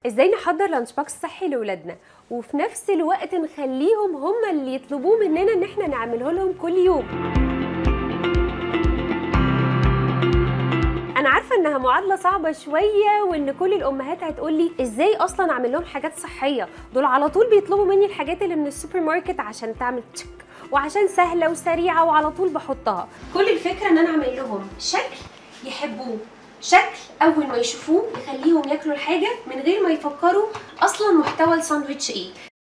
ازاي نحضر لانش بوكس صحي لاولادنا وفي نفس الوقت نخليهم هم اللي يطلبوه مننا ان احنا نعمله لهم كل يوم انا عارفه انها معادله صعبه شويه وان كل الامهات هتقول لي ازاي اصلا اعمل لهم حاجات صحيه دول على طول بيطلبوا مني الحاجات اللي من السوبر ماركت عشان تعمل تشيك وعشان سهله وسريعه وعلى طول بحطها كل الفكره ان انا اعمل لهم شكل يحبوه شكل اول ما يشوفوه يخليهم ياكلوا الحاجه من غير ما يفكروا اصلا محتوى الساندوتش ايه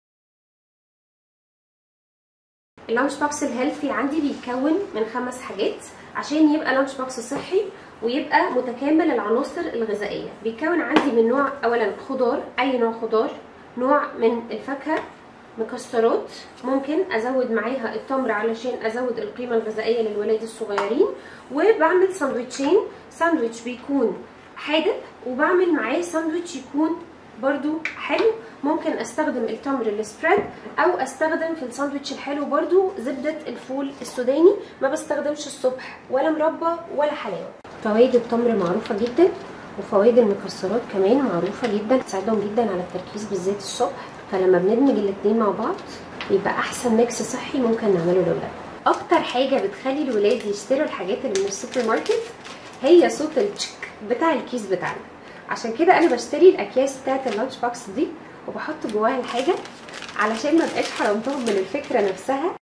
اللانش بوكس الهيلثي عندي بيتكون من خمس حاجات عشان يبقى لانش بوكس صحي ويبقى متكامل العناصر الغذائيه بيتكون عندي من نوع اولا خضار اي نوع خضار نوع من الفاكهه مكسرات ممكن ازود معاها التمر علشان ازود القيمه الغذائيه للولاد الصغيرين وبعمل ساندوتشين ساندوتش بيكون حادق وبعمل معاه ساندوتش يكون برضو حلو ممكن استخدم التمر السبريد او استخدم في الساندوتش الحلو برضو زبدة الفول السوداني ما بستخدمش الصبح ولا مربى ولا حلاوة فوائد التمر معروفة جدا وفوائد المكسرات كمان معروفة جدا تساعدهم جدا على التركيز بالذات الصبح فلما بندمج الاتنين مع بعض يبقى احسن ميكس صحي ممكن نعمله للولاد اكتر حاجة بتخلي الولاد يشتروا الحاجات اللي من السوبر ماركت هي صوت التشك بتاع الكيس بتاعنا عشان كده انا بشتري الاكياس بتاعت اللانش بوكس دي وبحط جواها الحاجه علشان ما بقاش حرمتهم من الفكره نفسها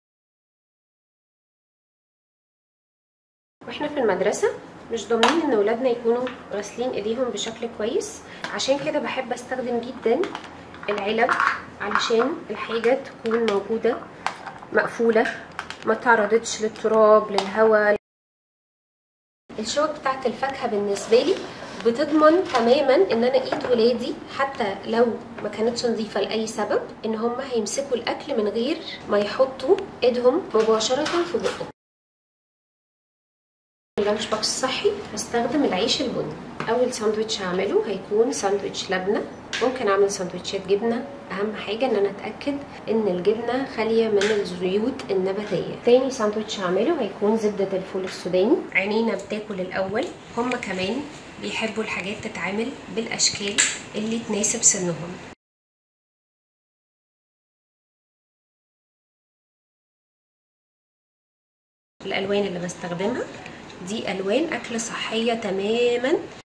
واحنا في المدرسه مش ضامنين ان ولادنا يكونوا غاسلين ايديهم بشكل كويس عشان كده بحب استخدم جدا العلب علشان الحاجه تكون موجوده مقفوله ما تعرضتش للتراب للهواء الشوك بتاعت الفاكهه بالنسبه لي بتضمن تماما ان انا ايد ولادي حتى لو ما كانتش نظيفه لاي سبب ان هم هيمسكوا الاكل من غير ما يحطوا ايدهم مباشره في بقهم اللانش بوكس الصحي بستخدم العيش البني اول ساندوتش هعمله هيكون ساندوتش لبنه ممكن اعمل ساندوتشات جبنه اهم حاجه ان انا اتاكد ان الجبنه خاليه من الزيوت النباتيه تاني ساندوتش هعمله هيكون زبده الفول السوداني عينينا بتاكل الاول هما كمان بيحبوا الحاجات تتعمل بالاشكال اللي تناسب سنهم الالوان اللي بستخدمها دي الوان اكل صحيه تماما